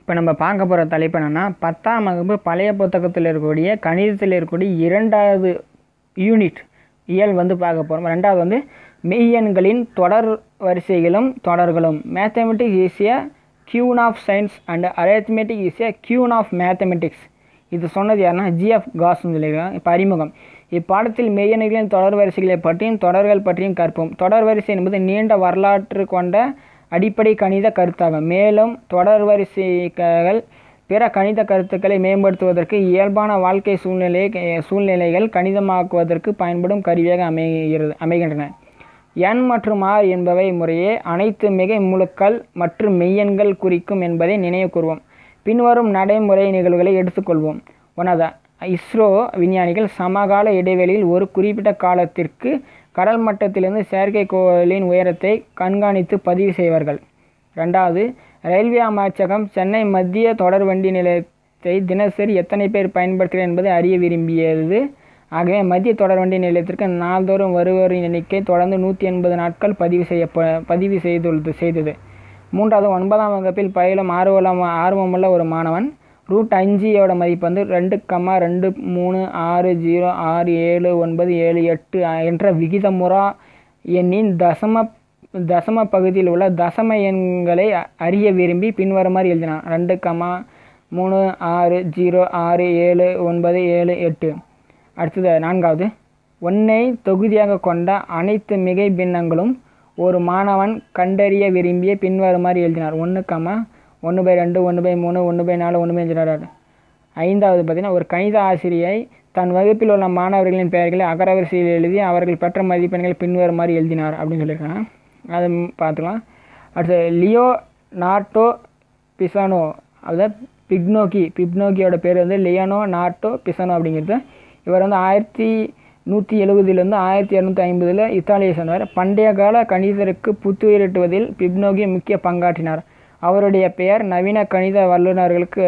இப்போ நம்ம பார்க்க போகிற தலைப்பு என்னென்னா பத்தாம் வகுப்பு பழைய புத்தகத்தில் இருக்கக்கூடிய கணிதத்தில் இருக்கக்கூடிய இரண்டாவது யூனிட் இயல் வந்து பார்க்க போகிறோம் ரெண்டாவது வந்து மெய்யெண்களின் தொடர் வரிசைகளும் தொடர்களும் மேத்தமெட்டிக்ஸ் ஈஸியா queen of science and arithmetic ஈஸியா கியூன் ஆஃப் மேத்தமெட்டிக்ஸ் இது சொன்னது யாருன்னா ஜிஎஃப் காஸ்னு சொல்லியிருக்காங்க இப்போ அறிமுகம் இப்பாடத்தில் மெய்யெண்களின் தொடர் வரிசைகளை பற்றியும் தொடர்கள் பற்றியும் கற்போம் தொடர் வரிசை என்பது நீண்ட வரலாற்று கொண்ட அடிப்படை கணித கருத்தாகும் மேலும் தொடர் வரிசைகள் பிற கணித கருத்துக்களை மேம்படுத்துவதற்கு இயல்பான வாழ்க்கை சூழ்நிலை சூழ்நிலைகள் கணிதமாக்குவதற்கு பயன்படும் கருவியாக அமைகிறது அமைகின்றன எண் மற்றும் ஆர் என்பவை முறையே அனைத்து மிகை முழுக்கள் மற்றும் மெய்யெண்கள் குறிக்கும் என்பதை நினைவு கூறுவோம் பின்வரும் நடைமுறை நிகழ்வுகளை எடுத்துக்கொள்வோம் ஒன்றாவது இஸ்ரோ விஞ்ஞானிகள் சமகால இடைவெளியில் ஒரு குறிப்பிட்ட காலத்திற்கு கடல் மட்டத்திலிருந்து செயற்கைக்கோளின் உயரத்தை கண்காணித்து பதிவு செய்வார்கள் ரெண்டாவது ரயில்வே அமைச்சகம் சென்னை மத்திய தொடர் வண்டி நிலையத்தை தினசரி எத்தனை பேர் பயன்படுத்துகிறார் என்பதை அறிய விரும்பியது ஆகவே மத்திய தொடர் வண்டி நிலையத்திற்கு நாள்தோறும் வருவோரின் எண்ணிக்கை தொடர்ந்து நூற்றி எண்பது நாட்கள் பதிவு செய்ய பதிவு செய்துள்ளது செய்தது மூன்றாவது ஒன்பதாம் வகுப்பில் பயிலும் ஆர்வலம் ஆர்வமுள்ள ஒரு மாணவன் ரூட் அஞ்சியோட மதிப்பு வந்து ரெண்டு கம்மா ரெண்டு மூணு ஆறு ஜீரோ ஆறு ஏழு ஒன்பது ஏழு எட்டு என்ற விகிதமுறா எண்ணின் தசம தசம பகுதியில் உள்ள தசம எண்களை அறிய விரும்பி பின்வருமாறு எழுதினான் ரெண்டு கம்மா மூணு ஆறு ஜீரோ ஆறு ஏழு ஒன்பது ஏழு எட்டு அடுத்தது நான்காவது ஒன்றை தொகுதியாக கொண்ட அனைத்து மிகை பின்னங்களும் ஒரு மாணவன் கண்டறிய விரும்பிய பின்வருமாறு எழுதினார் ஒன்று கம்மா ஒன்று பை ரெண்டு ஒன்று பை மூணு ஒன்று பை நாலு ஒன்று பை அஞ்சு ஐந்தாவது பார்த்திங்கன்னா ஒரு கணித ஆசிரியை தன் வகுப்பில் உள்ள மாணவர்களின் பெயர்களை அகரவரிசையில் எழுதி அவர்கள் பெற்ற மதிப்பெண்களை பின்வருமாறு எழுதினார் அப்படின்னு சொல்லியிருக்காங்க அது பார்த்துக்கலாம் அடுத்து லியோ நாட்டோ பிசானோ அதாவது பிக்னோக்கி பிக்னோக்கியோட பேர் வந்து லியோனோ நாட்டோ பிசானோ அப்படிங்கிறது இவர் வந்து ஆயிரத்தி நூற்றி எழுபதுலேருந்து ஆயிரத்தி இரநூத்தி ஐம்பதில் இத்தாலியை சேர்ந்தவர் பண்டைய கால கணிதருக்கு புத்துயிரிட்டுவதில் பிப்னோகி முக்கிய பங்காற்றினார் அவருடைய பெயர் நவீன கணித வல்லுநர்களுக்கு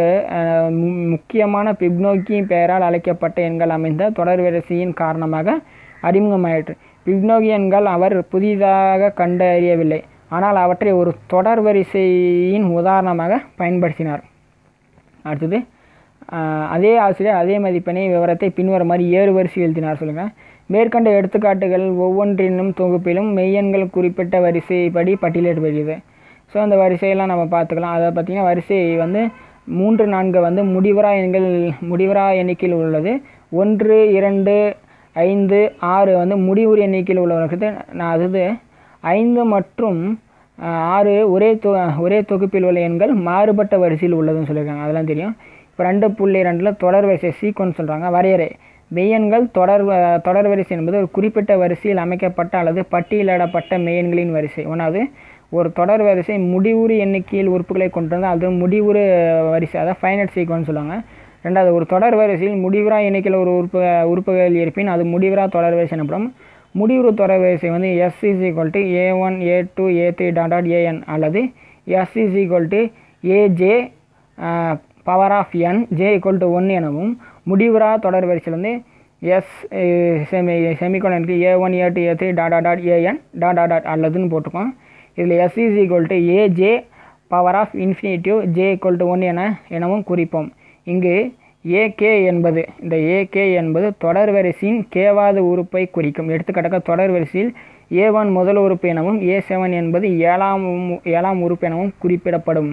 முக்கியமான பிப்னோக்கி பெயரால் அழைக்கப்பட்ட எண்கள் அமைந்த தொடர் வரிசையின் காரணமாக அறிமுகமாயிற்று பிப்னோகி எண்கள் அவர் புதிதாக கண்டறியவில்லை ஆனால் அவற்றை ஒரு தொடர் வரிசையின் உதாரணமாக பயன்படுத்தினார் அடுத்தது அதே ஆசிரியர் அதே மதிப்பெண்ணை விவரத்தை பின்வரும் மாதிரி ஏறு வரிசை எழுதினார் சொல்லுங்கள் மேற்கண்ட எடுத்துக்காட்டுகள் ஒவ்வொன்றினும் தொகுப்பிலும் மெய்யெண்கள் குறிப்பிட்ட வரிசைப்படி பட்டியலிடப்படுகிறது ஸோ அந்த வரிசையெல்லாம் நம்ம பார்த்துக்கலாம் அதை பார்த்திங்கன்னா வரிசை வந்து மூன்று நான்கு வந்து முடிவரா எண்கள் முடிவரா எண்ணிக்கையில் உள்ளது ஒன்று இரண்டு ஐந்து ஆறு வந்து முடிவுறு எண்ணிக்கையில் உள்ளவர்களுக்கு நான் அதாவது ஐந்து மற்றும் ஆறு ஒரே தொ ஒரே தொகுப்பில் உள்ள எண்கள் மாறுபட்ட வரிசையில் உள்ளதுன்னு சொல்லியிருக்காங்க அதெல்லாம் தெரியும் இப்போ ரெண்டு புள்ளி ரெண்டில் தொடர் வரிசை சீக்வன்ஸ் சொல்கிறாங்க வரையறை மெய்யெண்கள் தொடர் தொடர் வரிசை என்பது ஒரு குறிப்பிட்ட வரிசையில் அமைக்கப்பட்ட அல்லது பட்டியலிடப்பட்ட மெய்யெண்களின் வரிசை ஒன்றாவது ஒரு தொடர் வரிசை முடிவுறு எண்ணிக்கையில் உறுப்புகளை கொண்டிருந்தால் அது முடிவுறு வரிசை அதாவது ஃபைனட் சீக்வன்ஸ் சொல்லுவாங்க ரெண்டாவது ஒரு தொடர் வரிசையில் முடிவுறா எண்ணிக்கையில் ஒரு உறுப்பு உறுப்புகள் இருப்பின் அது முடிவுறா தொடர் வரிசை எனப்படும் முடிவுறு தொடர் வரிசை வந்து S is equal to A one A two A three dot dot A N அல்லது S is equal to A J power of N J equal to one எனவும் முடிவுறா தொடர் வரிசையில் வந்து எஸ் செமி செமிகோலனுக்கு A one A two A three dot dot AN dot dot dot அல்லதுன்னு போட்டுக்கோம் இதில் S is equal to A J power of infinitive J equal to one என எனவும் குறிப்போம் இங்கு ஏகே என்பது இந்த ஏகே என்பது தொடர் வரிசையின் கேவாத உறுப்பை குறிக்கும் எடுத்துக்காட்டாக தொடர் வரிசையில் ஏ ஒன் முதல் உறுப்பு எனவும் ஏ செவன் என்பது ஏழாம் ஏழாம் உறுப்பு எனவும் குறிப்பிடப்படும்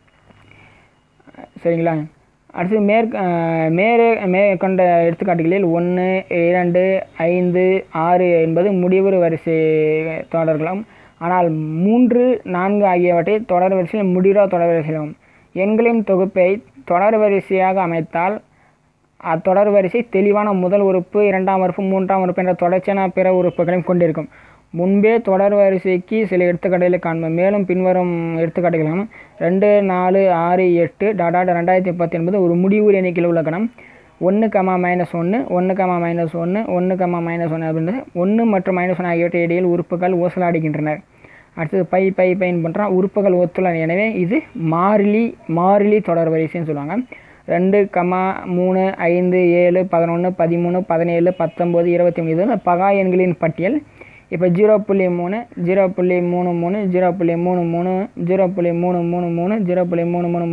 சரிங்களா அடுத்து மேற் மேலே மேற்கொண்ட எடுத்துக்காட்டுகளில் ஒன்று இரண்டு ஐந்து ஆறு என்பது முடிவுறு வரிசை தொடர்களும் ஆனால் மூன்று நான்கு ஆகியவற்றை தொடர் வரிசையில் முடிவுறா தொடர் வரிசையிலும் எண்களின் தொகுப்பை தொடர் வரிசையாக அமைத்தால் அத்தொடர் வரிசை தெளிவான முதல் உறுப்பு இரண்டாம் உறுப்பு மூன்றாம் உறுப்பு என்ற தொடர்ச்சியான பிற உறுப்புகளையும் கொண்டிருக்கும் முன்பே தொடர் வரிசைக்கு சில எடுத்துக்காட்டுகளை காண்போம் மேலும் பின்வரும் எடுத்துக்காட்டுகளும் ரெண்டு நாலு ஆறு எட்டு டாடாட் ரெண்டாயிரத்தி பத்து என்பது ஒரு முடிவுறு எண்ணிக்கையில் உள்ள கணம் ஒன்று கமா மைனஸ் ஒன்று ஒன்று கமா மைனஸ் ஒன்று ஒன்று கமா மைனஸ் ஒன்று அப்படின்றது ஒன்று மற்றும் மைனஸ் ஒன்று ஆகியவற்றை இடையில் உறுப்புகள் ஊசலாடுகின்றனர் அடுத்தது பை பை பைன் பண்ணுறான் உறுப்புகள் ஒத்துள்ளன எனவே இது மாறிலி மாறிலி தொடர் வரிசைன்னு சொல்லுவாங்க ரெண்டு கமா மூணு ஐந்து ஏழு பதினொன்று பதிமூணு பதினேழு பத்தொம்போது இருபத்தி மூணு இது பகா எண்களின் பட்டியல் இப்போ ஜீரோ புள்ளி மூணு ஜீரோ புள்ளி மூணு மூணு ஜீரோ புள்ளி மூணு மூணு ஜீரோ புள்ளி மூணு மூணு மூணு ஜீரோ புள்ளி மூணு மூணு மூணு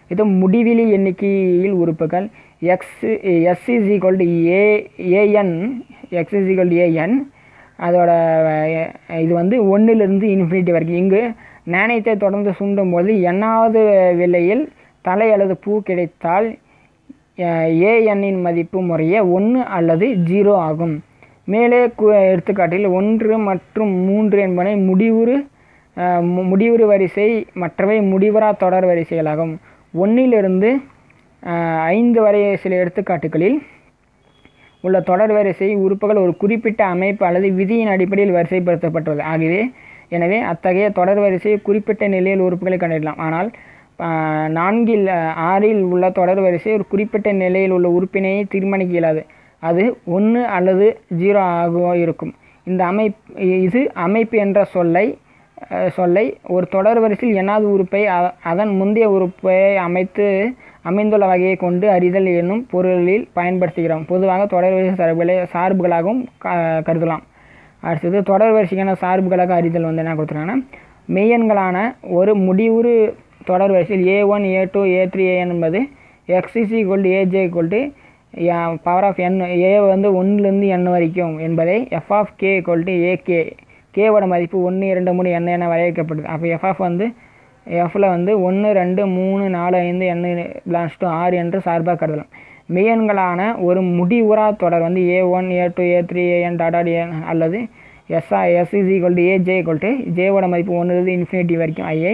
இது முடிவிலி எண்ணிக்கையில் உறுப்புகள் X S is equal to A A N X is equal to A N அதோட அஹ், இது வந்து ஒன்றிலிருந்து இன்ஃபினிட்டி வரைக்கும் இங்கு நாணயத்தை தொடர்ந்து சுண்டும் போது எண்ணாவது விலையில் தலை அல்லது பூ கிடைத்தால் ஏஎன்னின் மதிப்பு முறையே ஒன்று அல்லது ஜீரோ ஆகும் மேலே கு எடுத்துக்காட்டில் ஒன்று மற்றும் மூன்று என்பன முடிவுறு அஹ், மு- முடிவுறு வரிசை மற்றவை முடிவுறா தொடர் வரிசைகளாகும் ஒன்றிலிருந்து ஐந்து வரை சில எடுத்துக்காட்டுகளில் உள்ள தொடர் வரிசை உறுப்புகள் ஒரு குறிப்பிட்ட அமைப்பு அல்லது விதியின் அடிப்படையில் வரிசைப்படுத்தப்பட்டுள்ளது ஆகவே எனவே அத்தகைய தொடர் வரிசை குறிப்பிட்ட நிலையில் உறுப்புகளை கண்டிடலாம் ஆனால் ஆ, நான்கில் ஆ, ஆறில் உள்ள தொடர் வரிசை ஒரு குறிப்பிட்ட நிலையில் உள்ள உறுப்பினை தீர்மானிக்க இயலாது அது ஒன்று அல்லது ஜீரோ ஆகவோ இருக்கும் இந்த அமைப்பு இது அமைப்பு என்ற சொல்லை அஹ், சொல்லை ஒரு தொடர் வரிசையில் எண்ணாவது உறுப்பை அ- அதன் முந்தைய உறுப்பை அமைத்து அமைந்துள்ள வகையை கொண்டு அறிதல் என்னும் பொருளில் பயன்படுத்துகிறோம் பொதுவாக தொடர் வரிசை சார்புகளை சார்புகளாகவும் க- கருதலாம் அடுத்தது தொடர் வரிசைக்கான சார்புகளாக அறிதல் வந்து என்ன கொடுத்துருக்காங்கன்னா மெய்யெண்களான ஒரு முடிவுறு தொடர் வரிசையில் ஏ ஒன் ஏ டூ ஏ த்ரீ ஏஎன் என்பது எக்ஸிசி equal A J equal to power of N A வந்து ஒன்றுலேருந்து என் வரைக்கும் என்பதை F of K equal to A K கேவோட மதிப்பு ஒன்று இரண்டு மூணு என்ன என வரையறுக்கப்படுது அப்போ எஃப் ஆஃப் வந்து எஃப்ல வந்து ஒன்று ரெண்டு மூணு நாலு ஐந்து எண்ணு பிளான்ஸ் டு ஆறு என்று சார்பாக கருதலாம் மெய்யெண்களான ஒரு முடிவுறா தொடர் வந்து ஏ one A two A three A N dot dot A அல்லது எஸ்ஆ S is equal to A J equal to ஜேவோட மதிப்பு ஒன்றுலேருந்து இன்ஃபினிட்டி வரைக்கும் ஐஐ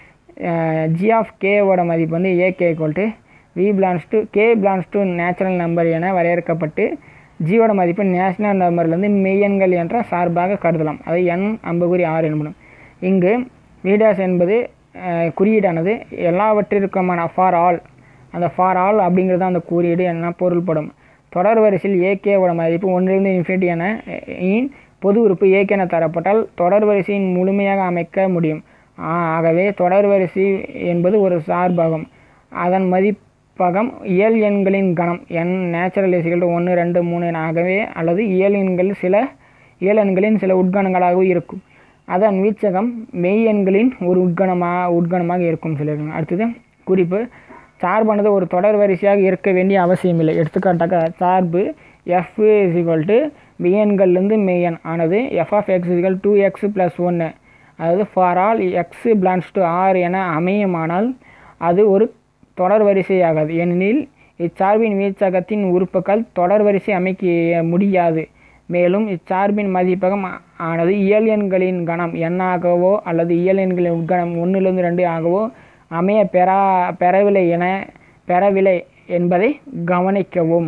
ஜி ஆஃப் கேவோட மதிப்பு வந்து a k equal to v belongs to k belongs to natural number என வரையறுக்கப்பட்டு ஜியோட மதிப்பு நேஷனல் நம்பர்லேருந்து மெய்யெண்கள் என்ற சார்பாக கருதலாம் அது என் அம்புகுறி ஆறு என்படும் இங்கு வீடாஸ் என்பது அஹ், குறியீடானது எல்லாவற்றிற்குமான ஃபார் ஆல் அந்த ஃபார் ஆல் அப்படிங்கிறது தான் அந்த குறியீடு என்ன பொருள்படும் தொடர் வரிசையில் ஏகேவோட மதிப்பு ஒன்றிலிருந்து இன்ஃபினிட்டி என அஹ், இன் பொது உறுப்பு ஏகே என தரப்பட்டால் தொடர் வரிசையின் முழுமையாக அமைக்க முடியும் ஆ- ஆகவே தொடர் வரிசை என்பது ஒரு சார்பாகும் அதன் மதிப்பகம் இயல் எண்களின் கணம் எண் நேச்சுரல் எசிகள் ஒன்று ரெண்டு மூணு என ஆகவே அல்லது இயல் எண்கள் சில இயல் எண்களின் சில உட்கணங்களாகவும் இருக்கும் அதன் வீச்சகம் மெய் எண்களின் ஒரு உட்கணமாக உட்கணமாக இருக்கும் சொல்லியிருக்காங்க அடுத்தது குறிப்பு சார்பானது ஒரு தொடர் வரிசையாக இருக்க வேண்டிய அவசியமில்லை எடுத்துக்காட்டாக சார்பு எஃப் இஸ் ஈக்குவல் டு மெய்யன்கள்லேருந்து மெய்யன் ஆனது எஃப் ஆஃப் எக்ஸ் இஸ்கள் டூ எக்ஸ் ப்ளஸ் ஒன்று அதாவது for all x belongs to r என அமையுமானால் அது ஒரு தொடர் வரிசையாகாது ஏனெனில் இச்சார்பின் வீச்சகத்தின் உறுப்புகள் தொடர் வரிசை அமைக்க முடியாது மேலும் இச்சார்பின் மதிப்பகம் ஆனது இயல் எண்களின் கணம் எண்ணாகவோ அல்லது இயல் எண்களின் உட்கணம் ஒன்றிலிருந்து ரெண்டு ஆகவோ அமைய பெறா பெறவில்லை என பெறவில்லை என்பதை கவனிக்கவும்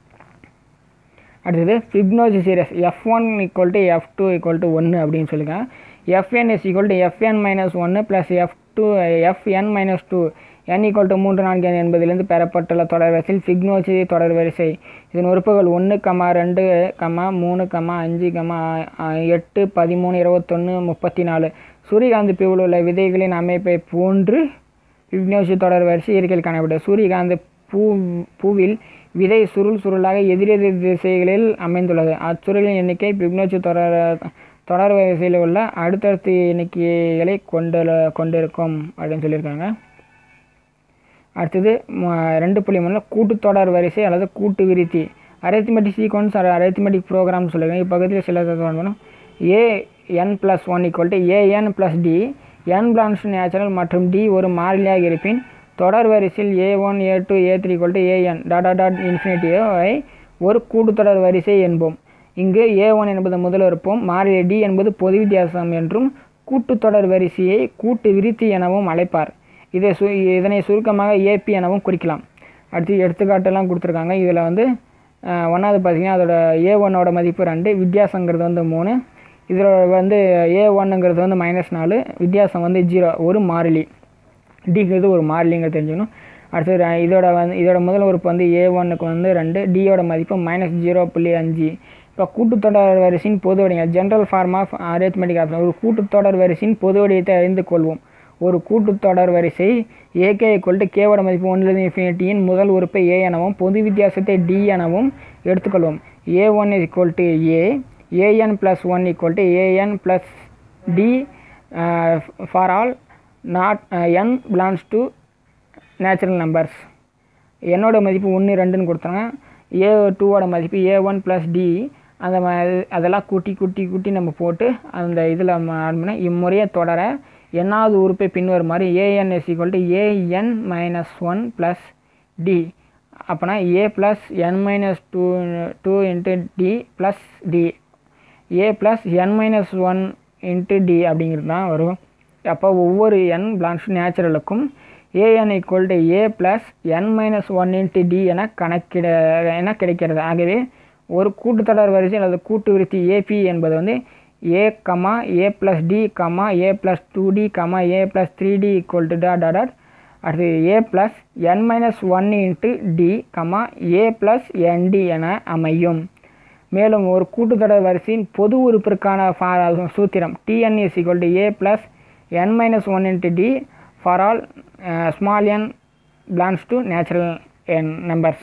அடுத்தது Fibonacci series f one equal to f two equal to ஒன்று அப்படின்னு சொல்லுங்க f n is equal to f n minus ஒன்று plus f two f n minus two n equal to மூன்று நான்கு என்பதிலிருந்து பெறப்பட்டுள்ள தொடர் வரிசையில் ஃபிக்னோசி தொடர் வரிசை இதன் உறுப்புகள் ஒன்று கமா ரெண்டு கமா மூணு கமா அஞ்சு கமா எட்டு பதிமூணு இருபத்தொன்று முப்பத்தி நாலு சூரியகாந்தி பூவில் உள்ள விதைகளின் அமைப்பை போன்று ஃபிக்னோசி தொடர் வரிசை இயற்கையில் காணப்படும் சூரியகாந்தி பூ பூவில் விதை சுருள் சுருளாக எதிரெதிர் திசைகளில் அமைந்துள்ளது அச்சுருளின் எண்ணிக்கை பிக்னோச்சி தொடர் தொடர் வரிசையில் உள்ள அடுத்தடுத்த எண்ணிக்கைகளை கொண்டு கொண்டிருக்கும் அப்படின்னு சொல்லியிருக்காங்க அடுத்தது ம- ரெண்டு புள்ளி மூணு கூட்டுத்தொடர் வரிசை அல்லது கூட்டு விருத்தி அரித்மெட்டிக் சீக்வன்ஸ் அரித்மெட்டிக் ப்ரோக்ராம் சொல்லுங்கள் இப்பகுதியில் சில தகவல் a n plus one equal to a n plus d n belongs natural மற்றும் டி ஒரு மாறிலியாக இருப்பின் தொடர் வரிசையில் ஏ one A two A three equal to a n dot dot இன்ஃபினிட்டியை ஒரு கூட்டுத்தொடர் வரிசை என்போம் இங்கு ஏ ஒன் என்பது முதல் இருப்போம் மாறிலி டி என்பது பொது வித்தியாசம் என்றும் கூட்டுத்தொடர் வரிசையை கூட்டு விருத்தி எனவும் அழைப்பார் இதை சு இதனை சுருக்கமாக ஏபி எனவும் குறிக்கலாம் அடுத்து எடுத்துக்காட்டெல்லாம் கொடுத்துருக்காங்க இதில் வந்து அஹ், ஒன்றாவது பார்த்தீங்கன்னா அதோட ஏ ஒன்னோட மதிப்பு ரெண்டு வித்தியாசங்கிறது வந்து மூணு இதில் வந்து ஏ ஒன்னுங்கிறது வந்து மைனஸ் நாலு வித்தியாசம் வந்து ஜீரோ ஒரு மாறிலி டிங்கிறது ஒரு மாறிலிங்க தெரிஞ்சுக்கணும் அடுத்தது ர- இதோட வந்து இதோட முதல் உறுப்பு வந்து ஏ ஒன்னுக்கு வந்து ரெண்டு டியோட மதிப்பு மைனஸ் ஜீரோ புள்ளி அஞ்சு இப்போ கூட்டுத்தொடர் வரிசையின் பொது வடிவம் general form of arithmetic option ஒரு கூட்டுத்தொடர் வரிசையின் பொது வடிவத்தை அறிந்து கொள்வோம் ஒரு கூட்டுத்தொடர் வரிசை ஏகே கொல்ட்டு கேவோட மதிப்பு ஒன்றிலிருந்து இன்ஃபினிட்டியின் முதல் உறுப்பை ஏ எனவும் பொது வித்தியாசத்தை டி எனவும் எடுத்துக்கொள்வோம் a one is equal to A a n plus one equal to a n plus d for all not n belongs to natural numbers என்னோட மதிப்பு ஒன்று ரெண்டுன்னு கொடுத்தாங்க ஏ டூவோட மதிப்பு ஏ ஒன் ப்ளஸ் டி அந்த மாதிரி அதெல்லாம் கூட்டி கூட்டி கூட்டி நம்ம போட்டு அந்த இதில் ஆரம்பினா இம்முறையை தொடர என்னாவது உறுப்பை பின்வருமாறு a n is equal to a n minus one plus d அப்போனா a plus n minus two two into d plus d a plus n minus one into d அப்படிங்கிறது தான் வரும் அப்போ ஒவ்வொரு என் பிளான்ஸ் நேச்சுரலுக்கும் a n equal to a plus n minus one into d என கணக்கிட என கிடைக்கிறது ஆகவே ஒரு கூட்டுத்தொடர் வரிசை அல்லது கூட்டு விருத்தி ஏபி என்பது வந்து a comma a plus d comma a plus two d comma a plus three d equal to dot dot அடுத்து a plus n minus one into d comma a plus n d என அமையும் மேலும் ஒரு கூட்டுத்தொடர் வரிசையின் பொது உறுப்பிற்கான ஃபா சூத்திரம் t n is equal to a plus n minus one into d for all small n belongs to natural n numbers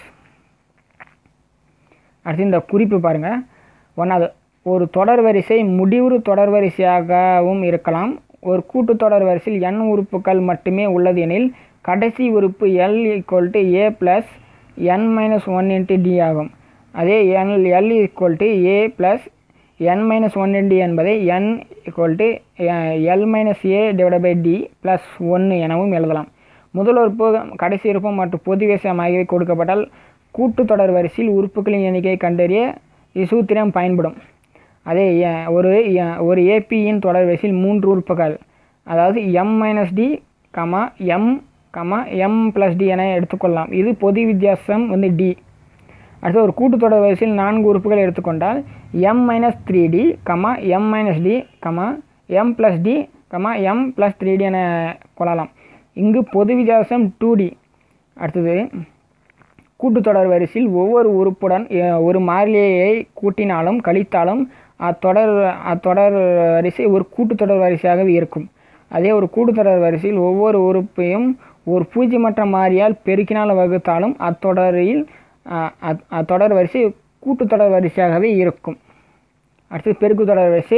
அடுத்து இந்த குறிப்பு பாருங்கள் ஒன்றாவது ஒரு தொடர் வரிசை முடிவுறு தொடர் வரிசையாகவும் இருக்கலாம் ஒரு கூட்டுத்தொடர் வரிசையில் n உறுப்புகள் மட்டுமே உள்ளது எனில் கடைசி உறுப்பு l equal to a plus n minus one into d ஆகும் அதே n l equal to a plus n minus one into d என்பதை n equal to l minus a divide by d plus ஒன்று எனவும் எழுதலாம் முதல் உறுப்பு கடைசி உறுப்பு மற்றும் பொது விஷயம் ஆகியவை கொடுக்கப்பட்டால் கூட்டுத்தொடர் வரிசையில் உறுப்புகளின் எண்ணிக்கையை கண்டறிய இச்சூத்திரம் பயன்படும் அதே எ- ஒரு எ- ஒரு ஏபியின் தொடர் வரிசையில் மூன்று உறுப்புகள் அதாவது m minus d comma m comma m plus d என எடுத்துக்கொள்ளலாம் இது பொது வித்தியாசம் வந்து டி அடுத்து ஒரு கூட்டுத்தொடர் வரிசையில் நான்கு உறுப்புகள் எடுத்துக்கொண்டால் m minus three d comma m minus d comma m plus d comma m plus three d என கொள்ளலாம் இங்கு பொது வித்தியாசம் டூ டி அடுத்தது கூட்டுத்தொடர் வரிசையில் ஒவ்வொரு உறுப்புடன் அஹ், ஒரு மாறிலியை கூட்டினாலும் கழித்தாலும் அத்தொடர் அத்தொடர் வரிசை ஒரு கூட்டுத்தொடர் வரிசையாகவே இருக்கும் அதே ஒரு கூட்டுத்தொடர் வரிசையில் ஒவ்வொரு உறுப்பையும் ஒரு பூஜ்ஜியமற்ற மாறியால் பெருக்கினால் வகுத்தாலும் அத்தொடரில் அஹ், அத்- அத்தொடர் வரிசை கூட்டுத்தொடர் வரிசையாகவே இருக்கும் அடுத்து பெருக்கு தொடர் வரிசை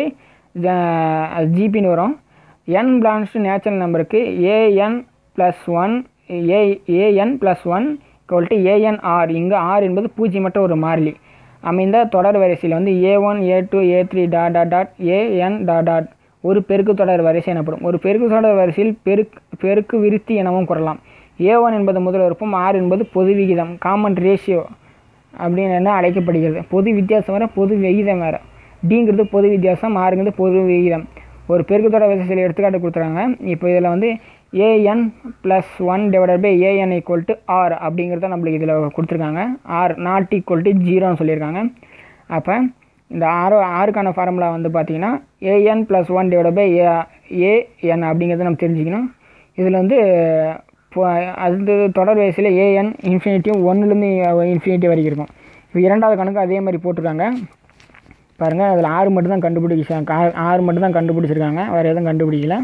ஜிபின்னு வரும் n பிளான்ஸ் நேச்சுரல் நம்பருக்கு a n plus one a a n plus one equal to a n r இங்கு ஆர் என்பது பூஜ்ஜியமற்ற ஒரு மாறிலி அமைந்த தொடர் வரிசையில் வந்து ஏ one A two A three dot dot dot AN dot dot ஒரு பெருக்கு தொடர் வரிசை எனப்படும் ஒரு பெருக்கு தொடர் வரிசையில் பெருக்கு பெருக்கு விருத்தி எனவும் கூறலாம் ஏ ஒன் என்பது முதல் உறுப்பும் ஆர் என்பது பொது விகிதம் காமன் ரேஷியோ அப்படின்னு என்ன அழைக்கப்படுகிறது பொது வித்தியாசம் வேறு பொது விகிதம் வேறு டிங்கிறது பொது வித்தியாசம் ஆறுங்கிறது பொது விகிதம் ஒரு பெருக்குத்தொடர் வரிசையில் எடுத்துக்காட்டு கொடுத்துறாங்க இப்போ இதில் வந்து a n plus one divided by a n equal to r அப்படிங்கிறத நம்மளுக்கு இதில் கொடுத்துருக்காங்க ஆர் நாட் ஈக்குவல் டு ஜீரோன்னு சொல்லியிருக்காங்க அப்போ இந்த ஆறு ஆறுக்கான ஃபார்முலா வந்து பார்த்தீங்கன்னா a n plus one divide by a a n அப்படிங்கிறத நம்ம தெரிஞ்சுக்கணும் இதில் வந்து இப்போ அது தொடர் வயசில் ஏஎன் இன்ஃபினிட்டி ஒன்றுலேருந்து இன்ஃபினிட்டி வரைக்கும் இருக்கும் இப்போ இரண்டாவது கணக்கு அதே மாதிரி போட்டிருக்காங்க பாருங்கள் அதில் ஆறு மட்டும் தான் கண்டுபிடிச்சாங்க ஆறு மட்டும் தான் கண்டுபிடிச்சிருக்காங்க வேறு எதுவும் கண்டுபிடிக்கல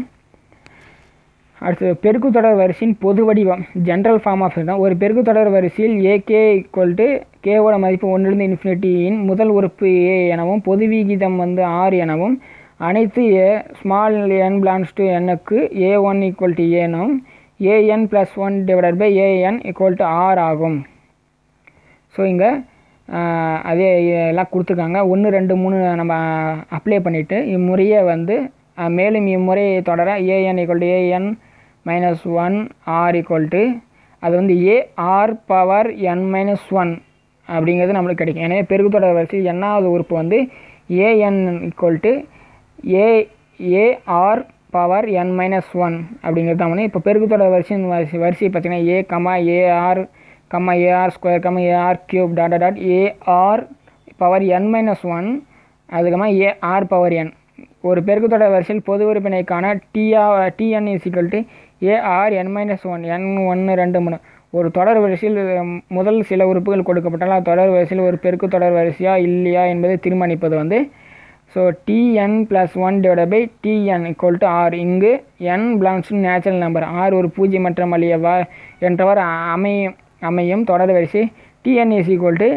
அடுத்து பெருக்குத்தொடர் வரிசையின் பொது வடிவம் ஜென்ரல் ஃபார்ம் ஆஃப் தான் ஒரு பெருக்குத்தொடர் வரிசையில் ஏகே ஈக்குவல் டு கேவோட மதிப்பு ஒன்றிலிருந்து இன்ஃபினிட்டியின் முதல் உறுப்பு ஏ எனவும் பொது விகிதம் வந்து ஆர் எனவும் அனைத்து a small n belongs to எண்ணுக்கு ஏ ஒன் ஈக்குவல் டு ஏனும் a n plus one divided by a n equal to r ஆகும் ஸோ இங்கே அதே எல்லாம் கொடுத்துருக்காங்க ஒன்று ரெண்டு மூணு நம்ம அப்ளை பண்ணிவிட்டு இம்முறையை வந்து அஹ், மேலும் இம்முறையை தொடர a n equal to a n minus one r equal to அது வந்து a r power n minus one அப்படிங்கிறது நம்மளுக்கு கிடைக்கும் எனவே பெருக்குத்தொடர் வரிசையில் எண்ணாவது உறுப்பு வந்து a n equal to a a r power n minus one அப்படிங்கிறது தான் வந்து இப்போ பெருக்குத்தொடர் வரிசையின் வரிசை வரிசை பார்த்தீங்கன்னா a comma a r comma a r square comma a r cube dot dot a r power n minus one அதுக்கம்மா ஏஆர் பவர் என் ஒரு பெருக்குத்தொடர் வரிசையில் பொது உறுப்பினைக்கான டிஆ t n is equal to a r n minus one n ஒன்று ரெண்டு மூணு ஒரு தொடர் வரிசையில் உம், முதல் சில உறுப்புகள் கொடுக்கப்பட்டால் அத்தொடர் வரிசையில் ஒரு பெருக்கு தொடர் வரிசையா இல்லையா என்பதை தீர்மானிப்பது வந்து so t n plus one divide by t n equal to r இங்கு n belongs to natural number r ஒரு பூஜ்ஜியமற்ற மலியவா என்றவர் அமையும் அமையும் தொடர் வரிசை டிஎன் இஸ் ஈக்குவல் டு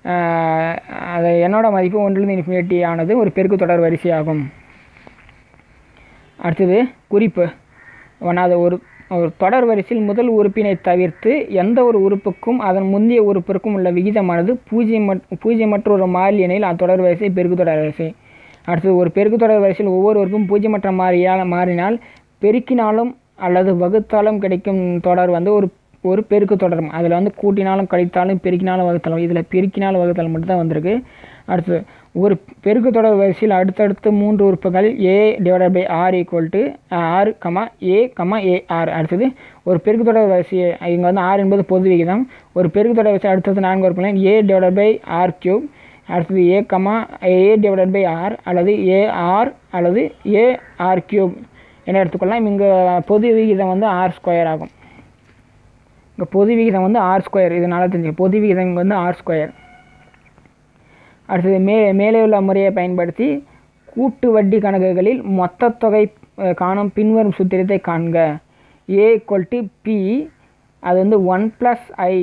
அது என்னோட மதிப்பு ஒன்றிலிருந்து இன்ஃபினிட்டி ஆனது ஒரு பெருக்கு தொடர் வரிசையாகும் அடுத்தது குறிப்பு ஒன்றாவது ஒரு ஒரு தொடர் வரிசையில் முதல் உறுப்பினை தவிர்த்து எந்த ஒரு உறுப்புக்கும் அதன் முந்தைய உறுப்பிற்கும் உள்ள விகிதமானது பூஜ்ஜியம் பூஜ்ஜியமற்ற ஒரு மாறி எனில் அத்தொடர் வரிசை பெருக்கு தொடர் வரிசை அடுத்தது ஒரு பெருக்கு தொடர் வரிசையில் ஒவ்வொரு உறுப்பும் பூஜ்ஜியமற்ற மாறியால் மாறினால் பெருக்கினாலும் அல்லது வகுத்தாலும் கிடைக்கும் தொடர் வந்து ஒரு ஒரு பெருக்கு தொடரும் அதில் வந்து கூட்டினாலும் கழித்தாலும் பெருக்கினாலும் வகுத்தாலும் இதில் பெருக்கினாலும் வகுத்தாலும் மட்டும் தான் வந்திருக்கு அடுத்தது ஒரு பெருக்கு தொடர் வரிசையில் அடுத்தடுத்து மூன்று உறுப்புகள் a divided by r equal to r comma a comma a r அடுத்தது ஒரு பெருக்கு தொடர் வரிசை இங்கே வந்து ஆர் என்பது பொது விகிதம் ஒரு பெருக்கு தொடர் வரிசை அடுத்தது நான்கு உறுப்புகள் a divided by r cube அடுத்தது a comma a divided by r அல்லது ஏ ஆர் அல்லது ஏ ஆர் கியூப் என எடுத்துக்கொள்ளலாம் இங்கே பொது விகிதம் வந்து ஆர் ஸ்கொயர் ஆகும் இங்கே பொது விகிதம் வந்து ஆர் ஸ்கொயர் இதனால் தெரிஞ்சு பொது விகிதம் இங்கே வந்து ஆர் ஸ்கொயர் அடுத்தது மே மேலே உள்ள முறையை பயன்படுத்தி கூட்டு வட்டி கணக்குகளில் மொத்த தொகை அஹ், காணும் பின்வரும் சூத்திரத்தை காண்க ஏ ஈக்குவல் டு பி அது வந்து one plus i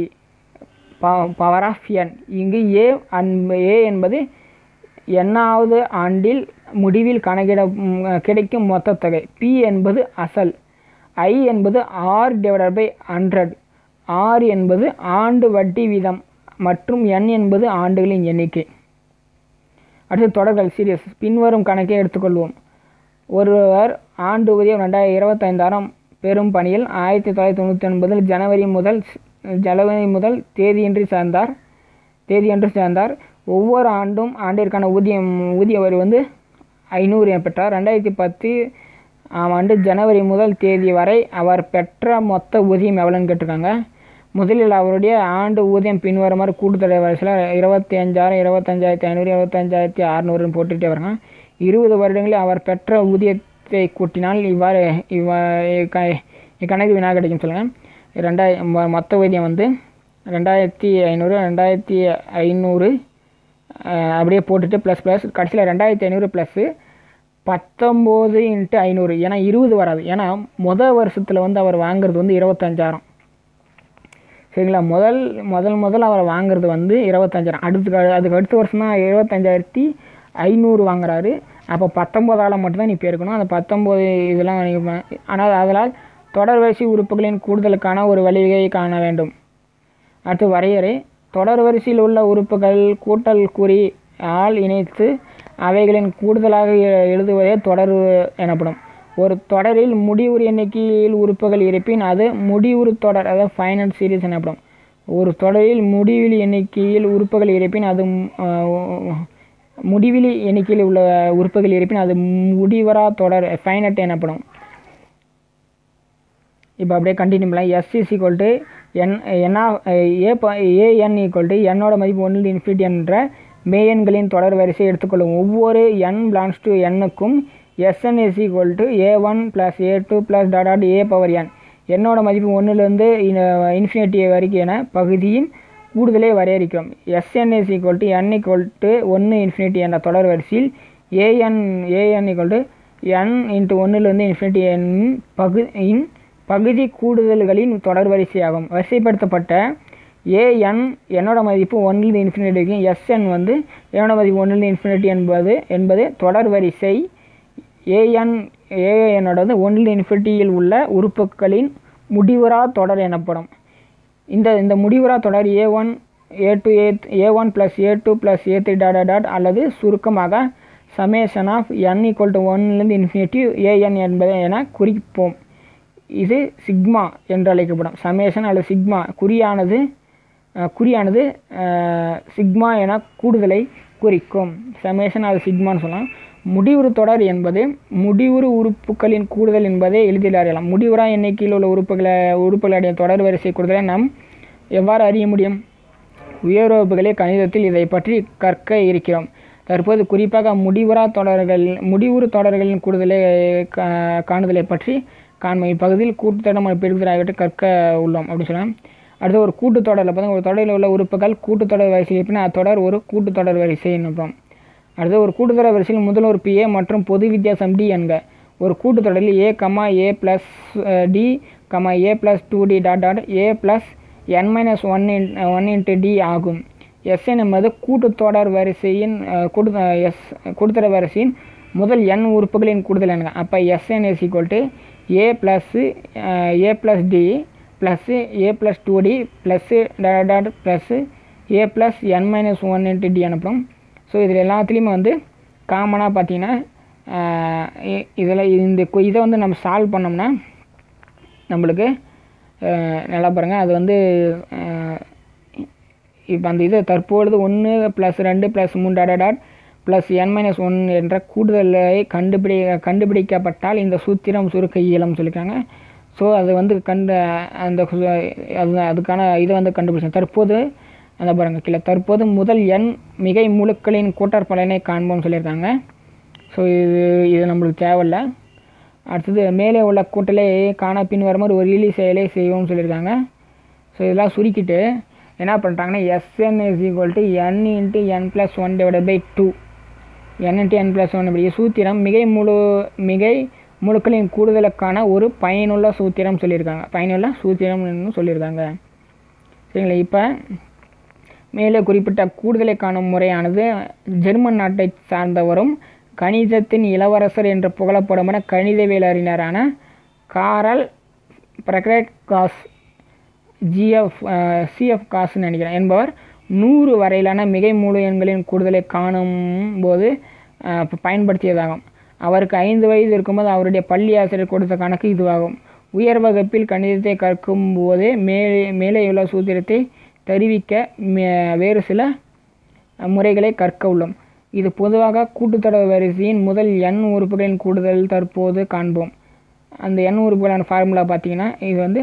power of n இங்கு ஏ அன் ஏ என்பது எண்ணாவது ஆண்டில் முடிவில் கணக்கிட ம், கிடைக்கும் மொத்த தொகை பி என்பது அசல் ஐ என்பது r divided by hundred r என்பது ஆண்டு வட்டி வீதம் மற்றும் என் என்பது ஆண்டுகளின் எண்ணிக்கை அடுத்து தொடர்கள் சீரியஸ் பின்வரும் கணக்கை எடுத்துக்கொள்வோம் ஒருவர் ஆண்டு ஊதியம் ரெண்டாயிரம் இருபத்தைந்தாயிரம் பெறும் பணியில் ஆயிரத்தி தொள்ளாயிரத்தி தொண்ணூற்றி ஒன்பதில் ஜனவரி முதல் ஜனவரி முதல் தேதியின்றி சேர்ந்தார் தேதியன்று சேர்ந்தார் ஒவ்வொரு ஆண்டும் ஆண்டிற்கான ஊதியம் ஊதிய வரி வந்து ஐநூறு என பெற்றார் ரெண்டாயிரத்தி பத்து ஆம் ஆண்டு ஜனவரி முதல் தேதி வரை அவர் பெற்ற மொத்த ஊதியம் எவ்வளோன்னு கேட்டிருக்காங்க முதலில் அவருடைய ஆண்டு ஊதியம் பின்வருமாறு கூட்டுத்தொகை வரிசையில் இருபத்தி அஞ்சாயிரம் இருபத்தஞ்சாயிரத்தி ஐநூறு இருபத்தஞ்சாயிரத்தி அறநூறுன்னு போட்டுகிட்டே வராங்க இருபது வருடங்களில் அவர் பெற்ற ஊதியத்தை கூட்டினால் இவ்வாறு இவ்வா க- இக்கணக்கு வினா கிடைக்கும் சொல்லுங்கள் ரெண்டாய மொ- மொத்த ஊதியம் வந்து ரெண்டாயிரத்தி ஐநூறு ரெண்டாயிரத்தி ஐநூறு அஹ், அப்படியே போட்டுட்டு ப்ளஸ் ப்ளஸ் கடைசியில் ரெண்டாயிரத்தி ஐநூறு ப்ளஸ்ஸு பத்தொம்போது இன்ட்டு ஐநூறு ஏன்னா இருபது வராது ஏன்னா மொதல் வருஷத்தில் வந்து அவர் வாங்குறது வந்து இருபத்தஞ்சாயிரம் சரிங்களா முதல் முதல் முதல் அவர் வாங்குறது வந்து இருபத்தஞ்சாயிரம் அடுத்து க- அதுக்கு அடுத்த வருஷம் தான் இருபத்தஞ்சாயிரத்தி ஐநூறு வாங்குறாரு அப்போ பத்தொம்போதால் மட்டும்தான் நீ பெருக்கணும் அந்த பத்தொம்போது இதெல்லாம் நீங்கள் ஆனால் அதனால் தொடர் வரிசை உறுப்புகளின் கூடுதலுக்கான ஒரு வழிவகையை காண வேண்டும் அடுத்து வரையறை தொடர் வரிசையில் உள்ள உறுப்புகள் கூட்டல் குறி ஆல் இணைத்து அவைகளின் கூடுதலாக எ- எழுதுவதே தொடர் எனப்படும் ஒரு தொடரில் முடிவுறு எண்ணிக்கையில் உறுப்புகள் இருப்பின் அது முடிவுறு தொடர் அதாவது ஃபைனல் சீரிஸ் எனப்படும் ஒரு தொடரில் முடிவில் எண்ணிக்கையில் உறுப்புகள் இருப்பின் அது ம், அஹ், முடிவிலி எண்ணிக்கையில் உள்ள உறுப்புகள் இருப்பின் அது முடிவரா தொடர் ஃபைனட் எனப்படும் இப்போ அப்படியே கண்டினியூ பண்ணலாம் s is equal to n என்னா ஏ ப ஏஎன் ஈக்குவல் டு என்னோட மதிப்பு ஒன்றில் இன்ஃபினிட்டி என்ற மேயன்களின் தொடர் வரிசை எடுத்துக்கொள்ளும் ஒவ்வொரு என் பிலாங்ஸ் டு எண்ணுக்கும் s n is equal to A one plus a two plus dot dot a power n என்னோட மதிப்பு ஒன்றுலேருந்து இன்ஃபினிட்டி வரைக்கும் என பகுதியின் கூடுதலை வரையறுக்கிறோம் s n is equal to n equal to ஒன்று இன்ஃபினிட்டி என்ற தொடர் வரிசையில் a n a n equal to n into ஒன்றுலேருந்து இன்ஃபினிட்டி என் பகுதியின் பகுதி கூடுதல்களின் தொடர் வரிசையாகும் வரிசைப்படுத்தப்பட்ட ஏஎன் என்னோட மதிப்பு ஒன்றில் இன்ஃபினிட்டி வரைக்கும் எஸ்என் வந்து என்னோட மதிப்பு ஒன்றில் இன்ஃபினிட்டி என்பது என்பது தொடர் வரிசை ஏஎன் ஏஎன்னோட வந்து ஒன்றில் இன்ஃபினிட்டியில் உள்ள உறுப்புகளின் முடிவுறா தொடர் எனப்படும் இந்த இந்த முடிவுறா தொடர் a one A two a a one plus a two plus a three dot dot அல்லது சுருக்கமாக summation of n equal to ஒன்லேருந்து இன்ஃபினிட்டி ஏஎன் என்பதை என குறிப்போம் இது சிக்மா என்று அழைக்கப்படும் சமேஷன் அல்லது சிக்மா குறியானது அஹ், குறியானது அஹ், சிக்மா என கூடுதலை குறிக்கும் சமேஷன் அல்லது சிக்மான்னு சொல்லலாம் முடிவுறு தொடர் என்பது முடிவுறு உறுப்புகளின் கூடுதல் என்பதை எளிதில் அறியலாம் முடிவுறா எண்ணிக்கையில் உள்ள உறுப்புகளை உறுப்புகளுடைய தொடர் வரிசை கூடுதலை நாம் எவ்வாறு அறிய முடியும் உயர் வகுப்புகளே கணிதத்தில் இதை பற்றி கற்க இருக்கிறோம் தற்போது குறிப்பாக முடிவுறா தொடர்கள் முடிவுறு தொடர்களின் கூடுதலை கா- காணுதலை பற்றி காண்போம் இப்பகுதியில் கூட்டுத்தொடர் மற்றும் பெருக்குதல் ஆகியவற்றை கற்க உள்ளோம் அப்படின்னு சொல்லலாம் அடுத்து ஒரு கூட்டுத்தொடரில் பார்த்தா ஒரு தொடரில் உள்ள உறுப்புகள் கூட்டுத்தொடர் வரிசையில் இருப்பின் அத்தொடர் ஒரு கூட்டுத்தொடர் வரிசை என்னப்போம் அடுத்து ஒரு கூட்டுத்தொடர் வரிசையில் முதல் உறுப்பு ஏ மற்றும் பொது வித்தியாசம் டி என்க ஒரு கூட்டுத்தொடரில் a comma a plus d comma a plus two d dot dot a plus n minus one in one into d ஆகும் எஸ்என் என்பது கூட்டுத்தொடர் வரிசையின் அஹ், கூட்டு எஸ் கூட்டுத்தொடர் வரிசையின் முதல் எண் உறுப்புகளின் கூடுதல் எண்கள் அப்போ s n is equal to a plus a plus d plus a plus two d plus dot plus a plus n minus one into d அனுப்புகிறோம் ஸோ இதில் எல்லாத்துலேயுமே வந்து காமனாக பார்த்தீங்கன்னா இதில் இந்த கு- இதை வந்து நம்ம சால்வ் பண்ணோம்னா நம்மளுக்கு அஹ், நல்லா பாருங்கள் அது வந்து இப்போ அந்த இது தற்பொழுது ஒன்று ப்ளஸ் ரெண்டு ப்ளஸ் மூணு dot dot plus n minus one என்ற கூடுதலை கண்டுபிடி கண்டுபிடிக்கப்பட்டால் இந்த சூத்திரம் சுருக்க இயலம் சொல்லியிருக்காங்க ஸோ அது வந்து கண்டு அந்த சு- அது அதுக்கான இதை வந்து கண்டுபிடிச்சோம் தற்போது அந்த பாருங்கள் கீழே தற்போது முதல் எண் மிகை முழுக்களின் கூட்டற்பலனை காண்போம்னு சொல்லியிருக்காங்க ஸோ இது இது நம்மளுக்கு தேவையில்லை அடுத்தது மேலே உள்ள கூட்டலை காண பின் வருமாறு ஒரு இலி செயலை செய்வோம்னு சொல்லியிருக்காங்க ஸோ இதெல்லாம் சுருக்கிட்டு என்ன பண்ணுறாங்கன்னா s n is equal to n into n plus one divide by two n into n plus one இப்படி சூத்திரம் மிகை முழு மிகை முழுக்களின் கூடுதலுக்கான ஒரு பயனுள்ள சூத்திரம் சொல்லியிருக்காங்க பயனுள்ள சூத்திரம்னு சொல்லியிருக்காங்க சரிங்களா இப்போ மேலே குறிப்பிட்ட கூடுதலை காணும் முறையானது ஜெர்மன் நாட்டை சார்ந்தவரும் கணிதத்தின் இளவரசர் என்று புகழப்படுமான கணிதவியல் அறிஞரான Carl Friedrich Gauss G F C F காஸ்ன்னு நினைக்கிறேன் என்பவர் நூறு வரையிலான மிகை முழு எண்களின் கூடுதலை காணும் போது அஹ், ப- பயன்படுத்தியதாகும் அவருக்கு ஐந்து வயது இருக்கும்போது அவருடைய பள்ளி ஆசிரியர் கொடுத்த கணக்கு இதுவாகும் உயர் வகுப்பில் கணிதத்தை கற்கும் போதே மேலே மேலே உள்ள சூத்திரத்தை தெரிவிக்க மே- வேறு சில முறைகளை கற்க உள்ளோம் இது பொதுவாக கூட்டுத்தொடர் வரிசையின் முதல் எண் உறுப்புகளின் கூடுதல் தற்போது காண்போம் அந்த எண் உறுப்புகளான ஃபார்முலா பார்த்தீங்கன்னா இது வந்து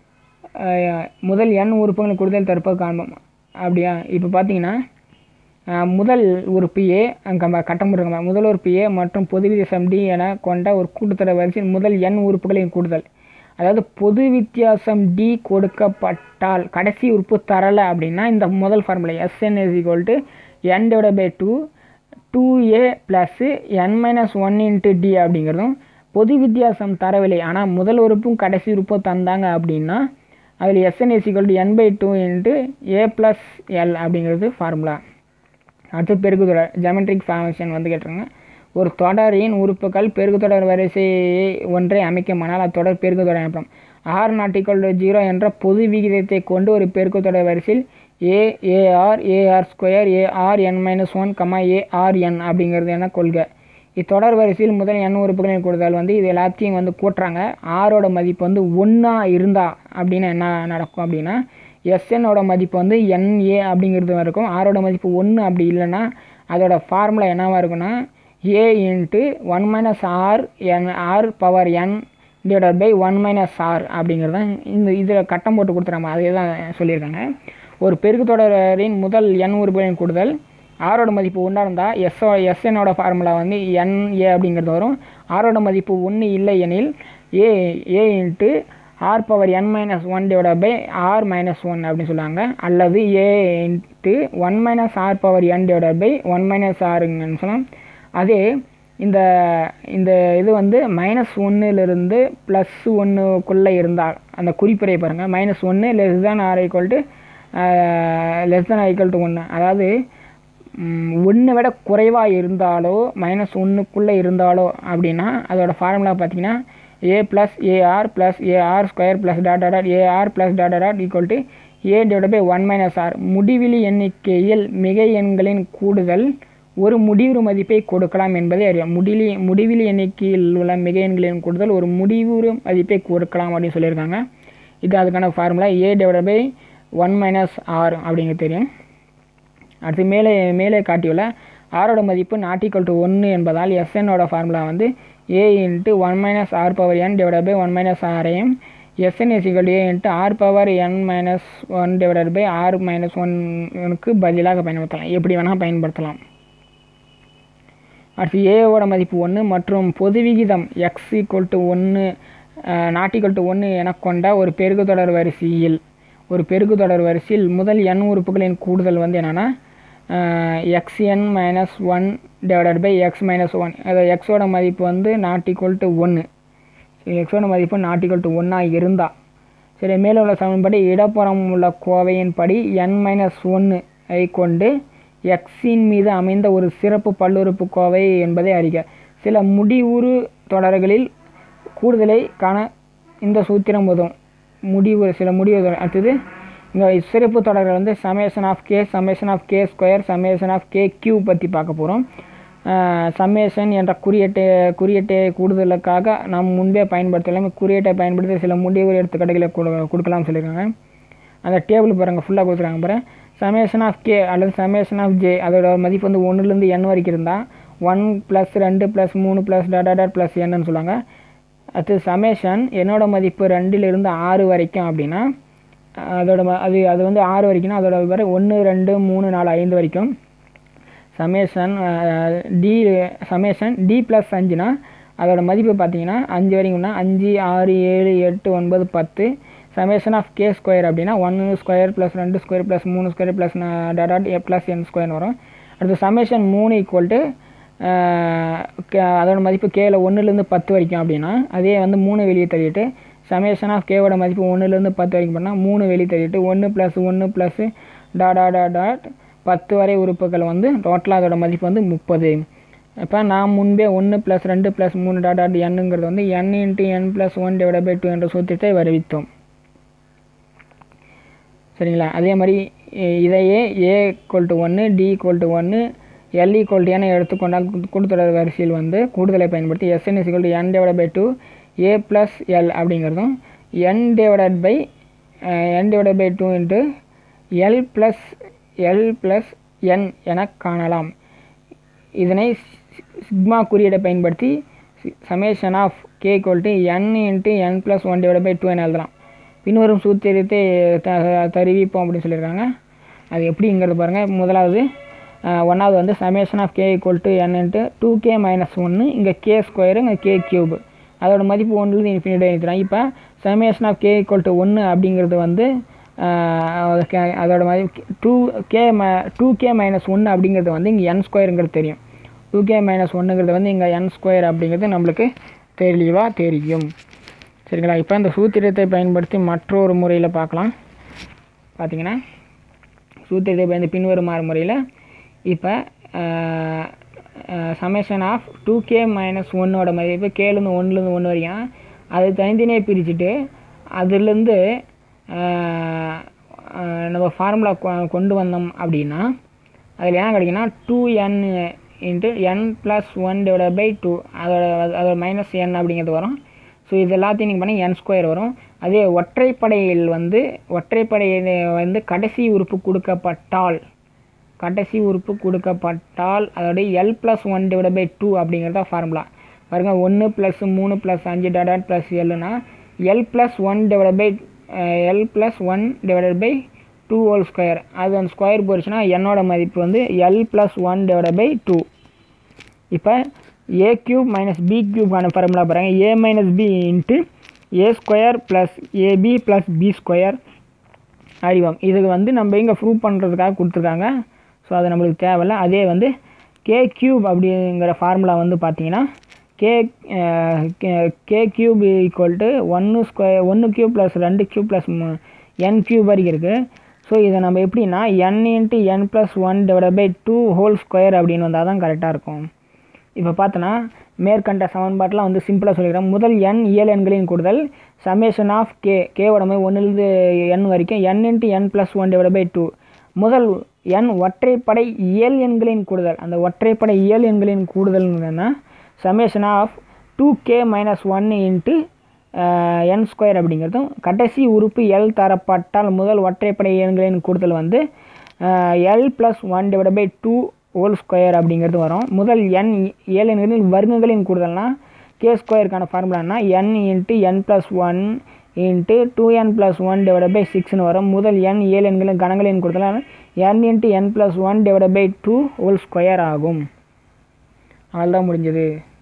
அஹ், முதல் எண் உறுப்புகளின் கூடுதல் தற்போது காண்போம் அப்படியா இப்போ பார்த்தீங்கன்னா அஹ், முதல் உறுப்பு ஏ அங்கே கட்டம் போட்டுருங்க முதல் உறுப்பு ஏ மற்றும் பொது வித்தியாசம் டி என கொண்ட ஒரு கூட்டுத்தொடர் வரிசையின் முதல் எண் உறுப்புகளின் கூடுதல் அதாவது பொது வித்தியாசம் டி கொடுக்கப்பட்டால் கடைசி உறுப்பு தரலை அப்படின்னா இந்த முதல் formula s n is equal to n divide by two two a plus n minus one into d அப்படிங்கிறதும் பொது வித்தியாசம் தரவில்லை ஆனால் முதல் உறுப்பும் கடைசி உறுப்பும் தந்தாங்க அப்படின்னா அதில் s n is equal to n by two into a plus l அப்படிங்கிறது ஃபார்முலா அடுத்து பெருக்குத்தொடர் ஜெமெட்ரிக் ஃபங்க்ஷன் வந்து கேட்டிருங்க ஒரு தொடரின் உறுப்புகள் பெருக்குத்தொடர் வரிசையை ஒன்றை அமைக்குமானால் அத்தொடர் பெருக்குத்தொடர் எனப்படும் ஆர் நாட்டிக்கல் ஜீரோ என்ற பொது விகிதத்தை கொண்டு ஒரு பெருக்குத்தொடர் வரிசையில் a a r a r square a r n minus one comma a r n அப்படிங்கிறது என்ன கொள்கை இத்தொடர் வரிசையில் முதல் எண் உறுப்புகளின் கூடுதல் வந்து இது எல்லாத்தையும் வந்து கூட்டுறாங்க ஆரோட மதிப்பு வந்து ஒன்றா இருந்தா அப்படின்னு என்ன நடக்கும் அப்படின்னா எஸ்என்னோட மதிப்பு வந்து என்ஏ அப்படிங்கிறது இருக்கும் ஆரோட மதிப்பு ஒன்று அப்படி இல்லைன்னா அதோட ஃபார்முலா என்னவா இருக்குன்னா a into one minus r n r power n divided by one minus r அப்படிங்கிறது தான் இந்த இதில் கட்டம் போட்டு கொடுத்துறாங்க அதே தான் சொல்லியிருக்காங்க ஒரு பெருக்குத்தொடரின் முதல் எண் உறுப்புகளின் கூடுதல் ஆரோட மதிப்பு ஒன்றா இருந்தால் எஸ்ஓ எஸ்என்னோட ஃபார்முலா வந்து என்ஏ அப்படிங்கிறது வரும் ஆரோட மதிப்பு ஒன்று இல்லை எனில் a a into r power n minus one divide by r minus one அப்படின்னு சொல்லுவாங்க அல்லது a into one minus r power n divide by one minus ஆருங்கன்னு சொல்லலாம் அதே இந்த இந்த இது வந்து மைனஸ் ஒன்றுலேருந்து ப்ளஸ் ஒன்றுக்குள்ளே இருந்தால் அந்த குறிப்புரை பாருங்கள் மைனஸ் ஒன்று less than r equal to less than equal to ஒன்று அதாவது ஒன்றை விட குறைவாக இருந்தாலோ மைனஸ் ஒன்றுக்குள்ளே இருந்தாலோ அப்படின்னா அதோட ஃபார்முலா பார்த்தீங்கன்னா a plus a r plus a r square plus dot dot a r plus dot dot equal to a divide by one minus r முடிவிலி எண்ணிக்கையில் மிகை எண்களின் கூடுதல் ஒரு முடிவுறு மதிப்பை கொடுக்கலாம் என்பதை அறியும் முடிவிலி முடிவிலி எண்ணிக்கையில் உள்ள மிகை எண்களின் கூடுதல் ஒரு முடிவுறு மதிப்பை கொடுக்கலாம் அப்படின்னு சொல்லியிருக்காங்க இது அதுக்கான formula a divide by one minus r அப்படிங்கிறது தெரியும் அடுத்து மேலே மேலே காட்டியுள்ள ஆரோட மதிப்பு நாட் ஈக்குவல் டு ஒன்று என்பதால் எஸ்என்னோட ஃபார்முலா வந்து a into one minus r power n divide by one minus ஆரையும் s n is equal a into r power n minus one divide by r minus ஒன்னுக்கு பதிலாக பயன்படுத்தலாம் எப்படி வேணால் பயன்படுத்தலாம் அடுத்து ஏவோட மதிப்பு ஒன்று மற்றும் பொது விகிதம் எக்ஸ் ஈக்குவல் டு ஒன்று நாட் ஈக்குவல் டு ஒன்று என கொண்ட ஒரு பெருக்குத்தொடர் வரிசையில் ஒரு பெருக்குத்தொடர் வரிசையில் முதல் எண் உறுப்புகளின் கூடுதல் வந்து என்னென்னா x n minus one divided by x minus one அதாவது எக்ஸோட மதிப்பு வந்து நாட் ஈக்குவல் டு ஒன்று எக்ஸோட மதிப்பு நாட் ஈக்குவல் டு ஒன்னாக இருந்தால் சரி மேலே உள்ள சமன்பாடு இடப்புறம் உள்ள கோவையின்படி என் மைனஸ் ஒன்று ஐ கொண்டு எக்ஸின் மீது அமைந்த ஒரு சிறப்பு பல்லுறுப்பு கோவை என்பதை அறிக சில முடிவுறு தொடர்களில் கூடுதலை காண இந்த சூத்திரம் உதவும் முடிவு சில முடிவு தரும். அடுத்தது இந்த சிறப்பு தொடர்கள் வந்து summation of k summation of k square summation of k cube பற்றி பார்க்க போகிறோம் சம்மேஷன் என்ற குறியீட்டை குறியீட்டை கூடுதலுக்காக நாம் முன்பே பயன்படுத்தலாம் குறியீட்டை பயன்படுத்தி சில முடிவு எடுத்துக்காட்டுகளை கொடு கொடுக்கலாம்னு சொல்லியிருக்காங்க அந்த டேபிள் பாருங்கள் ஃபுல்லாக கொடுத்துருக்காங்க பாருங்க சமேஷன் ஆஃப் கே அல்லது சமேஷன் ஆஃப் ஜே அதோட மதிப்பு வந்து ஒன்றுலேருந்து என் வரைக்கும் இருந்தால் ஒன் ப்ளஸ் ரெண்டு ப்ளஸ் மூணு ப்ளஸ் டாடா டாட் ப்ளஸ் என்னன்னு சொல்லுவாங்க அடுத்து சமேஷன் என்னோட மதிப்பு ரெண்டிலிருந்து ஆறு வரைக்கும் அப்படின்னா அதோட ம- அது அது வந்து ஆறு வரைக்கும்னா அதோட வரை ஒன்று ரெண்டு மூணு நாலு ஐந்து வரைக்கும் summation d summation d plus அஞ்சுனா அதோட மதிப்பு பார்த்தீங்கன்னா அஞ்சு வரைக்கும்னா அஞ்சு ஆறு ஏழு எட்டு ஒன்பது பத்து சமேஷன் ஆஃப் கே ஸ்கொயர் அப்படின்னா ஒன்று ஸ்கொயர் ப்ளஸ் ரெண்டு ஸ்கொயர் ப்ளஸ் மூணு square plus dot a plus n ஸ்கொயர்னு வரும் அடுத்து சமேஷன் மூணு ஈக்குவல் டு அதோட மதிப்பு கேல ஒன்றுலேருந்து பத்து வரைக்கும் அப்படின்னா அதே வந்து மூணு வெளியே தள்ளிட்டு சமேஷன் ஆஃப் கேவோட மதிப்பு ஒன்றுலேருந்து பத்து வரைக்கும் பண்ணால் மூணு வெளியே தள்ளிட்டு ஒன்று ப்ளஸ் ஒன்று ப்ளஸ் டா டா டா டாட் பத்து வரை உறுப்புகள் வந்து டோட்டலாக அதோட மதிப்பு வந்து முப்பது இப்போ நான் முன்பே ஒன்று ப்ளஸ் ரெண்டு ப்ளஸ் மூணு டாட் டாட் எண்ணுங்கிறது வந்து n into n plus one divide by two என்ற சூத்திரத்தை வருவித்தோம் சரிங்களா அதே மாதிரி இ- இதையே ஏ ஈக்குவல் டு ஒன்று டி ஈக்குவல் டு ஒன்று எல் ஈக்குவல் டு என எடுத்துக்கொண்டால் கு- கூட்டுத்தொடர் வரிசையில் வந்து கூடுதலை பயன்படுத்தி S n is equal to n divide by two a plus l அப்படிங்கிறதும் n divided by n divided by two into l plus l plus n என காணலாம் இதனை சிக்மா குறியீடை பயன்படுத்தி summation of K equal to n into n plus one divide by two என எழுதலாம் பின்வரும் சூத்திரத்தை த தருவிப்போம் அப்படின்னு சொல்லியிருக்காங்க அது எப்படிங்கிறது பாருங்கள் முதலாவது அஹ், ஒன்றாவது வந்து summation of K equal to n into two k minus ஒன்று இங்கே கே ஸ்கொயரு இங்கே கே கியூப் அதோட மதிப்பு ஒன்றுலேருந்து இன்ஃபினிட்டி எழுதிக்கலாம் இப்போ summation of K equal to ஒன்று அப்படிங்கிறது வந்து அஹ், கே- அதோட மதிப்பு டூ கே ம டூ கே மைனஸ் ஒன்று அப்படிங்கிறது வந்து இங்கே என் ஸ்கொயருங்கிறது தெரியும் டூ கே மைனஸ் ஒன்றுங்கிறது வந்து இங்கே என் ஸ்கொயர் அப்படிங்கிறது நம்மளுக்கு தெளிவாக தெரியும் சரிங்களா இப்போ இந்த சூத்திரத்தை பயன்படுத்தி மற்றொரு முறையில் பார்க்கலாம் பார்த்தீங்கன்னா சூத்திரத்தை பயந்து பின்வருமாறு முறையில் இப்போ summation of two k minus ஒன்னோட மதிப்பு கேலேருந்து ஒன்றுலேருந்து ஒன்று வரைக்கும் அது தனித்தனியாக பிரிச்சுட்டு அதுலேருந்து ஆஹ், ஆஹ், நம்ம ஃபார்முலா கொண்டு வந்தோம் அப்படின்னா அதில் என்ன கிடைக்குன்னா two n into n plus one divide by two அதோட அதோட மைனஸ் என் அப்படிங்கிறது வரும் ஸோ இது எல்லாத்தையும் நீங்கள் பண்ணி என் ஸ்கொயர் வரும் அதே ஒற்றைப்படையில் வந்து ஒற்றைப்படையில் வந்து கடைசி உறுப்பு கொடுக்கப்பட்டால் கடைசி உறுப்பு கொடுக்கப்பட்டால் அதோட l plus one divide by two அப்படிங்கிறது தான் ஃபார்முலா பாருங்க ஒன்று ப்ளஸ் மூணு ப்ளஸ் அஞ்சு டாட் ப்ளஸ் எல்லுனா l plus one divide by l plus one divided by two whole square அது அந்த ஸ்கொயர் போச்சுன்னா என்னோட மதிப்பு வந்து l plus one divide by two இப்போ ஏ கியூப் மைனஸ் பி கியூப்கான ஃபார்முலா பாருங்க a minus b into a square plus ab plus b square அறிவோம் இதுக்கு வந்து நம்ம இங்கே ப்ரூவ் பண்ணுறதுக்காக கொடுத்துருக்காங்க ஸோ அது நம்மளுக்கு தேவையில்ல அதே வந்து கே கியூப் அப்படிங்கிற ஃபார்முலா வந்து பார்த்தீங்கன்னா k k cube equal to ஒன்று ஸ்கொயர் ஒன்று கியூப் ப்ளஸ் ரெண்டு கியூப் ப்ளஸ் என் கியூப் வரைக்கும் இருக்குது ஸோ இதை நம்ம எப்படின்னா n into n plus one divide by two whole square அப்படின்னு வந்தால் தான் கரெக்டாக இருக்கும் இப்போ பார்த்தோன்னா மேற்கண்ட சமன்பாட்டெலாம் வந்து சிம்பிளாக சொல்லிக்கிறேன் முதல் எண் இயல் எண்களின் கூடுதல் சமேஷன் ஆஃப் கே கேவோட மாதிரி ஒன்றுலேருந்து எண் வரைக்கும் n into n plus one divide by two முதல் எண் ஒற்றைப்படை இயல் எண்களின் கூடுதல் அந்த ஒற்றைப்படை இயல் எண்களின் கூடுதல்னா summation of two k minus one into n square அப்படிங்கிறதும் கடைசி உறுப்பு எல் தரப்பட்டால் முதல் ஒற்றைப்படை எண்களின் கூடுதல் வந்து l plus one divide by two whole square அப்படிங்கிறது வரும் முதல் என் ஏழு எண்களின் வர்க்கங்களின் கூடுதல்னா கே ஸ்கொயருக்கான ஃபார்முலானா n into n plus one into two n plus one divide by சிக்ஸ்னு வரும் முதல் எண் ஏழு எண்களின் கணங்களின் கூடுதல் n into n plus one divide by two whole square ஆகும் அவ்வளோதான் முடிஞ்சது